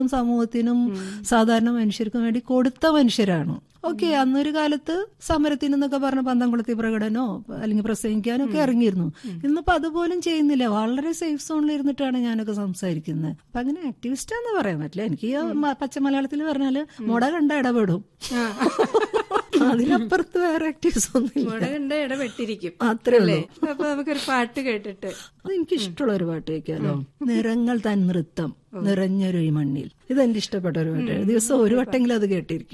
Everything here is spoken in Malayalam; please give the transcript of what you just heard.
സമൂഹത്തിനും സാധാരണ മനുഷ്യർക്കും വേണ്ടി കൊടുത്ത മനുഷ്യരാണ് ഓക്കെ അന്നൊരു കാലത്ത് സമരത്തിന് എന്നൊക്കെ പറഞ്ഞ പന്തംകുളത്തി പ്രകടനോ അല്ലെങ്കിൽ പ്രസംഗിക്കാനോ ഒക്കെ ഇറങ്ങിയിരുന്നു ഇന്നിപ്പോ അതുപോലും ചെയ്യുന്നില്ല വളരെ സേഫ് സോണിൽ ഇരുന്നിട്ടാണ് ഞാനൊക്കെ സംസാരിക്കുന്നത് അപ്പൊ അങ്ങനെ ആക്ടിവിസ്റ്റ് എന്ന് പറയാൻ പറ്റില്ല എനിക്ക് ഈ മ- പച്ച മലയാളത്തിൽ പറഞ്ഞാല് മുട കണ്ട ഇടപെടും അതിനപ്പുറത്ത് വേറെ ആക്ടിവിസ്റ്റ് ഒന്നുമില്ല മുട കണ്ട ഇടപെട്ടിരിക്കും അത്രേ ഉള്ളൂ അപ്പൊ നമുക്കൊരു പാട്ട് കേട്ടിട്ട് അത് എനിക്ക് ഇഷ്ടമുള്ള ഒരു പാട്ട് കേൾക്കാലോ നിറങ്ങൾ തൻ നൃത്തം നിറഞ്ഞൊരു ഈ മണ്ണിൽ ഇതെന്റെ ഇഷ്ടപ്പെട്ട ഒരു പാട്ട് ദിവസം ഒരു വട്ടെങ്കിലും അത് കേട്ടിരിക്കും